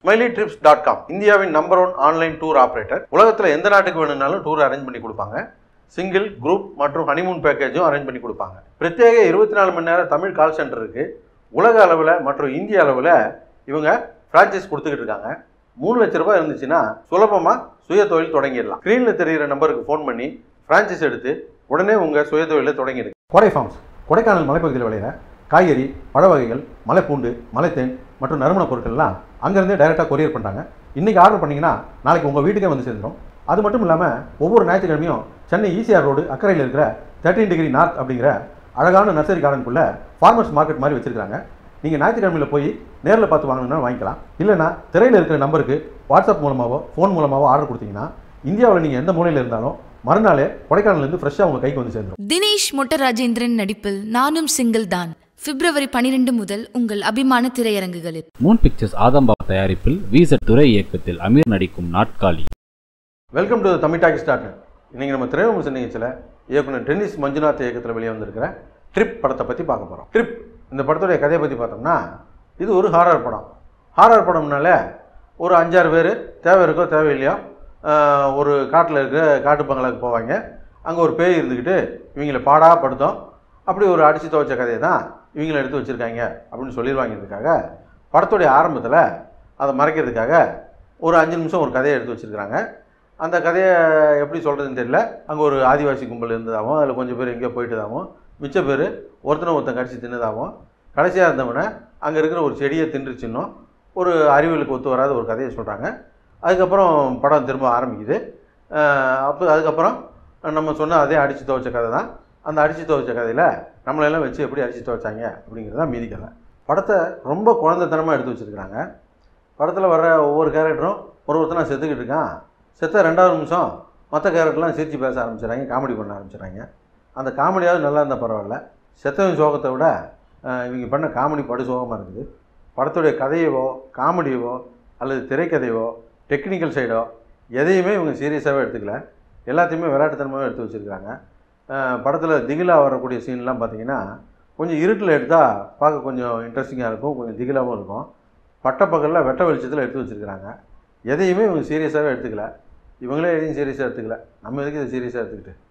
smiley trips dot com இந்தியாவின் number one online tour operator உலகத்தில் எந்த நாட்டுக்கு வேணும்னாலும் டூர் அரேஞ்ச் பண்ணி கொடுப்பாங்க சிங்கிள் குரூப் மற்றும் ஹனிமூன் பேக்கேஜும் அரேஞ்ச் பண்ணி கொடுப்பாங்க பிரத்யேக இருபத்தி நாலு மணி நேரம் தமிழ் கால் சென்டர் இருக்கு உலக அளவில் மற்றும் இந்திய அளவில் இவங்க ஃப்ரான்ச்சைஸ் கொடுத்துக்கிட்டு இருக்காங்க மூணு லட்ச ரூபாய் இருந்துச்சுன்னா சுலபமாக சுய தொழில் தொடங்கிடலாம் ஸ்க்ரீனில் தெரிகிற நம்பருக்கு ஃபோன் பண்ணி ஃப்ரான்ச்சைஸ் எடுத்து உடனே உங்கள் சுய தொழிலை தொடங்கிடுங்க கோடை ஃபார்ம்ஸ் கொடைக்கானல் மலைப்பகுதியில் விளையிற காய்கறி பழ வகைகள் மலைப்பூண்டு மலைத்தேன் மற்றும் நறுமண பொருட்கள்லாம் அங்கேருந்தே டைரெக்டாக கொரியர் பண்ணுறாங்க இன்றைக்கி ஆர்டர் பண்ணிங்கன்னா நாளைக்கு உங்கள் வீட்டுக்கே வந்து சேர்ந்துடும் அது மட்டும் இல்லாமல் ஒவ்வொரு ஞாயிற்றுக்கிழமையும் சென்னை ஈசிஆர் ரோடு அக்கறையில் இருக்கிற தேர்ட்டின் டிகிரி நார்த் அப்படிங்கிற அழகான நர்சரி கார்டனுக்குள்ளே ஃபார்மர்ஸ் மார்க்கெட் மாதிரி வச்சிருக்காங்க நீங்கள் ஞாயிற்றுக்கிழமையில் போய் நேரில் பார்த்து வாங்கணும்னா வாங்கிக்கலாம் இல்லைனா திரையில் இருக்கிற நம்பருக்கு வாட்ஸ்அப் மூலமாகவோ ஃபோன் மூலமாகவோ ஆர்டர் கொடுத்தீங்கன்னா இந்தியாவில் நீங்கள் எந்த மூலையில் இருந்தாலும் மறுநாளே கொடைக்கானல்லேருந்து ஃப்ரெஷ்ஷாக உங்கள் கைக்கு வந்து சேர்ந்துடும் தினேஷ் மொட்டராஜேந்திரன் நடிப்பில் நானும் சிங்கிள் தான் பிப்ரவரி பனிரெண்டு முதல் உங்கள் அபிமான திரையரங்குகளில் மூன் பிக்சர்ஸ் ஆதம்பா தயாரிப்பில் வீசட் துரை இயக்கத்தில் அமீர் நடிக்கும் Naarkaali welcome to Tamil talkie start இன்றைக்கி நம்ம திரைவிமர்சன நிகழ்ச்சியில் இயக்குனர் டென்னிஸ் மஞ்சுநாத் இயக்கத்தில் வெளியே வந்திருக்கிற ட்ரிப் படத்தை பற்றி பார்க்க போகிறோம் ட்ரிப் இந்த படத்துடைய கதையை பற்றி பார்த்தோம்னா இது ஒரு ஹாரர் படம் ஹாரர் படம்னால ஒரு அஞ்சாறு பேர் தேவை இருக்கோ தேவையில்லையோ ஆஹ், ஒரு காட்டில் இருக்கிற காட்டு பங்களாக்கு போவாங்க அங்கே ஒரு பேய் இருந்துக்கிட்டு இவங்களை பாடா படுத்தோம் அப்படி ஒரு அடித்து துவைச்ச கதையை தான் இவங்களை எடுத்து வச்சுருக்காங்க அப்படின்னு சொல்லிடுவாங்கிறதுக்காக படத்துடைய ஆரம்பத்தில் அதை மறைக்கிறதுக்காக ஒரு அஞ்சு நிமிஷம் ஒரு கதையை எடுத்து வச்சுருக்காங்க அந்த கதையை எப்படி சொல்கிறதுன்னு தெரியல அங்கே ஒரு ஆதிவாசி கும்பல் இருந்ததாகவும் அதில் கொஞ்சம் பேர் எங்கேயோ போயிட்டதாகவும் மிச்ச பேர் ஒருத்தனை ஒருத்தன் கடிச்சு தின்னதாகவும் கடைசியாக இருந்தவனை அங்கே இருக்கிற ஒரு செடியை தின்றுச்சின்னும் ஒரு அறிவியலுக்கு ஒத்து வராத ஒரு கதையை சொல்கிறாங்க அதுக்கப்புறம் படம் திரும்ப ஆரம்பிக்குது அஹ் அப்போ அதுக்கப்புறம் நம்ம சொன்ன அதே அடித்து துவைச்ச கதை தான் அந்த அடித்து துவைச்ச கதையில் நம்மளெல்லாம் வச்சு எப்படி அடித்து துவைச்சாங்க அப்படிங்கிறது தான் மீதி கதை படத்தை ரொம்ப குழந்தைத்தனமாக எடுத்து வச்சுருக்கிறாங்க படத்தில் வர்ற ஒவ்வொரு கேரக்டரும் ஒரு ஒருத்தனா செத்துக்கிட்டு இருக்கான் செத்த ரெண்டாவது நிமிஷம் மற்ற கேரக்டர்லாம் சிரித்து பேச ஆரம்பிச்சிடுறாங்க காமெடி பண்ண ஆரம்பிச்சிடுறாங்க அந்த காமெடியாவது நல்லா இருந்தால் பரவாயில்ல செத்தவன் சோகத்தை விட அஹ், இவங்க பண்ண காமெடி படு சோகமாக இருக்குது படத்துடைய கதையவோ காமெடியவோ அல்லது திரைக்கதையோ டெக்னிக்கல் சைடோ எதையுமே இவங்க சீரியஸாகவே எடுத்துக்கல எல்லாத்தையுமே விளையாட்டுத்தனமாகவே எடுத்து வச்சுருக்காங்க படத்தில் திகிலாக வரக்கூடிய சீன்லாம் பார்த்தீங்கன்னா கொஞ்சம் இருட்டில் எடுத்தால் பார்க்க கொஞ்சம் இன்ட்ரெஸ்டிங்காக இருக்கும் கொஞ்சம் திகிலாகவும் இருக்கும் பட்டப்பகலில் வெட்ட வெளிச்சத்தில் எடுத்து வச்சுருக்கிறாங்க எதையுமே இவங்க சீரியஸாகவே எடுத்துக்கல இவங்களே எதையும் சீரியஸாக எடுத்துக்கல நம்ம எதுக்கு இதை சீரியஸாக எடுத்துக்கிட்டு